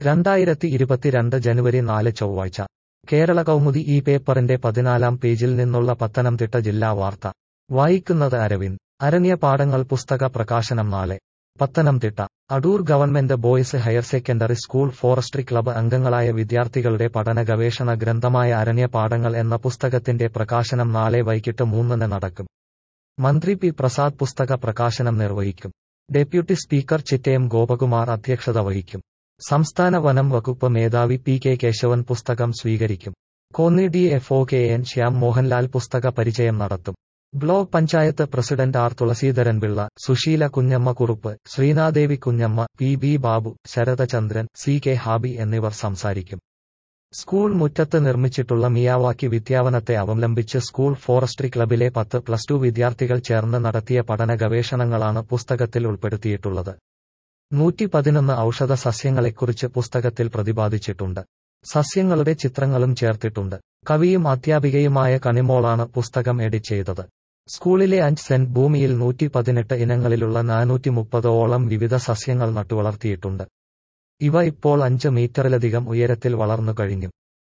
രണ്ടായിരത്തി ഇരുപത്തിരണ്ട് ജനുവരി നാല് ചൊവ്വാഴ്ച കേരള കൗമുദി ഈ പേപ്പറിന്റെ പതിനാലാം പേജിൽ നിന്നുള്ള പത്തനംതിട്ട ജില്ലാ വാർത്ത വായിക്കുന്നത് അരവിന്ദ് അരണ്യപാടങ്ങൾ പുസ്തക പ്രകാശനം നാളെ Pathanamthitta Adoor government boys higher secondary school forestry club അംഗങ്ങളായ വിദ്യാർത്ഥികളുടെ പഠന ഗവേഷണ ഗ്രന്ഥമായ അരണ്യപാടങ്ങൾ എന്ന പുസ്തകത്തിന്റെ പ്രകാശനം നാളെ വൈകിട്ട് മൂന്നിന് നടക്കും മന്ത്രി പി പ്രസാദ് പുസ്തക പ്രകാശനം നിർവഹിക്കും ഡെപ്യൂട്ടി സ്പീക്കർ ചിറ്റയം ഗോപകുമാർ അധ്യക്ഷത വഹിക്കും സംസ്ഥാന വനം വകുപ്പ് മേധാവി പി കെ കേശവൻ പുസ്തകം സ്വീകരിക്കും Konni D F O K N Shyam Mohanlal പുസ്തക പരിചയം നടത്തും block panchayat president R Thulaseedharan Pillai Susheela Kunjamma Kurup Sreenadevi Kunjamma P B Babu Saradachandran C K Habi എന്നിവർ സംസാരിക്കും സ്കൂൾ മുറ്റത്ത് നിർമ്മിച്ചിട്ടുള്ള മിയാവാക്കി വിദ്യാവനത്തെ അവലംബിച്ച് സ്കൂൾ ഫോറസ്ട്രി ക്ലബിലെ പത്ത് പ്ലസ് ടു വിദ്യാർത്ഥികൾ ചേർന്ന് നടത്തിയ പഠന ഗവേഷണങ്ങളാണ് പുസ്തകത്തിൽ ഉൾപ്പെടുത്തിയിട്ടുള്ളത് നൂറ്റി പതിനൊന്ന് ഔഷധ സസ്യങ്ങളെക്കുറിച്ച് പുസ്തകത്തിൽ പ്രതിപാദിച്ചിട്ടുണ്ട് സസ്യങ്ങളുടെ ചിത്രങ്ങളും ചേർത്തിട്ടുണ്ട് കവിയും അധ്യാപികയുമായ കണിമോളാണ് പുസ്തകം എഡിറ്റ് ചെയ്തത് സ്കൂളിലെ അഞ്ച് സെന്റ് ഭൂമിയിൽ നൂറ്റി പതിനെട്ട് ഇനങ്ങളിലുള്ള നാനൂറ്റി മുപ്പതോളം വിവിധ സസ്യങ്ങൾ നട്ടുവളർത്തിയിട്ടുണ്ട് ഇവ ഇപ്പോൾ അഞ്ച് മീറ്ററിലധികം ഉയരത്തിൽ വളർന്നു കഴിഞ്ഞു